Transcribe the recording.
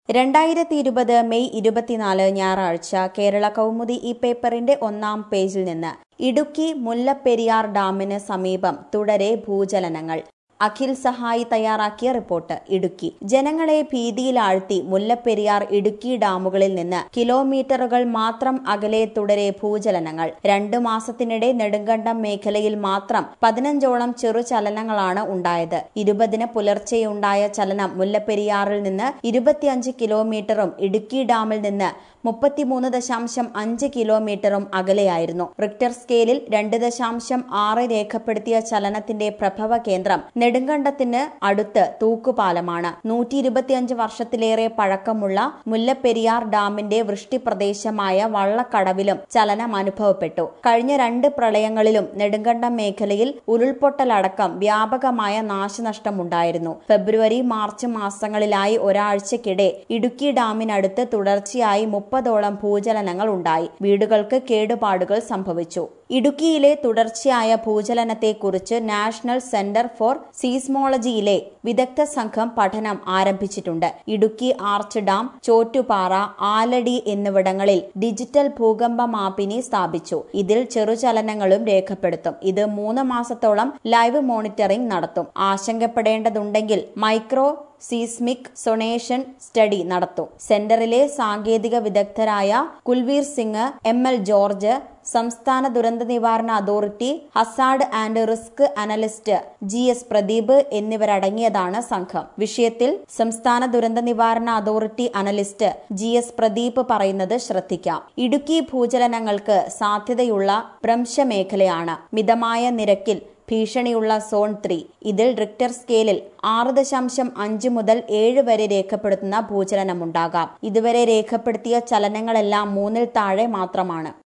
രണ്ടായിരത്തി ഇരുപത് മെയ് ഇരുപത്തിനാല് ഞായറാഴ്ച കേരള കൗമുദി ഈ പേപ്പറിന്റെ ഒന്നാം പേജിൽ നിന്ന് ഇടുക്കി മുല്ലപ്പെരിയാർ ഡാമിന് സമീപം തുടരെ ഭൂചലനങ്ങൾ അഖിൽ സഹായി തയ്യാറാക്കിയ റിപ്പോർട്ട് ഇടുക്കി ജനങ്ങളെ ഭീതിയിലാഴ്ത്തി മുല്ലപ്പെരിയാർ ഇടുക്കി ഡാമുകളിൽ നിന്ന് കിലോമീറ്ററുകൾ മാത്രം അകലെ തുടരെ ഭൂചലനങ്ങൾ രണ്ടു മാസത്തിനിടെ നെടുങ്കണ്ടം മേഖലയിൽ മാത്രം പതിനഞ്ചോളം ചെറുചലനങ്ങളാണ് ഉണ്ടായത് ഇരുപതിന് പുലർച്ചെയുണ്ടായ ചലനം മുല്ലപ്പെരിയാറിൽ നിന്ന് ഇരുപത്തിയഞ്ച് കിലോമീറ്ററും ഇടുക്കി ഡാമിൽ നിന്ന് മുപ്പത്തിമൂന്ന് ദശാംശം അഞ്ച് കിലോമീറ്ററും അകലെയായിരുന്നു റിക്ടർ സ്കെയിലിൽ രണ്ട് ദശാംശം ആറ് രേഖപ്പെടുത്തിയ ചലനത്തിന്റെ പ്രഭവ കേന്ദ്രം നെടുങ്കണ്ടത്തിന് അടുത്ത് തൂക്കുപാലമാണ് നൂറ്റി ഇരുപത്തിയഞ്ച് വർഷത്തിലേറെ പഴക്കമുള്ള മുല്ലപ്പെരിയാർ ഡാമിന്റെ വൃഷ്ടിപ്രദേശമായ വള്ളക്കടവിലും ചലനം അനുഭവപ്പെട്ടു കഴിഞ്ഞ രണ്ട് പ്രളയങ്ങളിലും നെടുങ്കണ്ടം മേഖലയിൽ ഉരുൾപൊട്ടലടക്കം വ്യാപകമായ നാശനഷ്ടമുണ്ടായിരുന്നു ഫെബ്രുവരി മാർച്ച് മാസങ്ങളിലായി ഒരാഴ്ചക്കിടെ ഇടുക്കി ഡാമിനടുത്ത് തുടർച്ചയായി മുപ്പതോളം ഭൂചലനങ്ങൾ ഉണ്ടായി വീടുകൾക്ക് കേടുപാടുകൾ സംഭവിച്ചു ഇടുക്കിയിലെ തുടർച്ചയായ ഭൂചലനത്തെക്കുറിച്ച് നാഷണൽ സെന്റർ ഫോർ സീസ്മോളജിയിലെ വിദഗ്ധ സംഘം പഠനം ആരംഭിച്ചിട്ടുണ്ട് ഇടുക്കി ആർച്ച് ഡാം ചോറ്റുപാറ ആലടി എന്നിവിടങ്ങളിൽ ഡിജിറ്റൽ ഭൂകമ്പ മാപ്പിനി സ്ഥാപിച്ചു ഇതിൽ ചെറുചലനങ്ങളും രേഖപ്പെടുത്തും ഇത് മൂന്ന് മാസത്തോളം ലൈവ് മോണിറ്ററിംഗ് നടത്തും ആശങ്കപ്പെടേണ്ടതുണ്ടെങ്കിൽ മൈക്രോ സീസ്മിക് സൊണേഷൻ സ്റ്റഡി നടത്തും സെന്ററിലെ സാങ്കേതിക വിദഗ്ധരായ Kulveer Singh M L George സംസ്ഥാന ദുരന്ത നിവാരണ authority hazard and risk analyst G S Pradeep എന്നിവരടങ്ങിയതാണ് സംഘം വിഷയത്തിൽ സംസ്ഥാന ദുരന്ത നിവാരണ authority analyst G S Pradeep പറയുന്നത് ശ്രദ്ധിക്കാം ഇടുക്കി ഭൂചലനങ്ങൾക്ക് സാധ്യതയുള്ള ഭ്രംശമേഖലയാണ് മിതമായ നിരക്കിൽ ഭീഷണിയുള്ള സോൺ ത്രീ ഇതിൽ റിക്ടർ സ്കെയിലിൽ ആറ് ദശാംശം അഞ്ച് മുതൽ ഏഴ് വരെ രേഖപ്പെടുത്തുന്ന ഭൂചലനമുണ്ടാകാം ഇതുവരെ രേഖപ്പെടുത്തിയ ചലനങ്ങളെല്ലാം മൂന്നിൽ താഴെ മാത്രമാണ്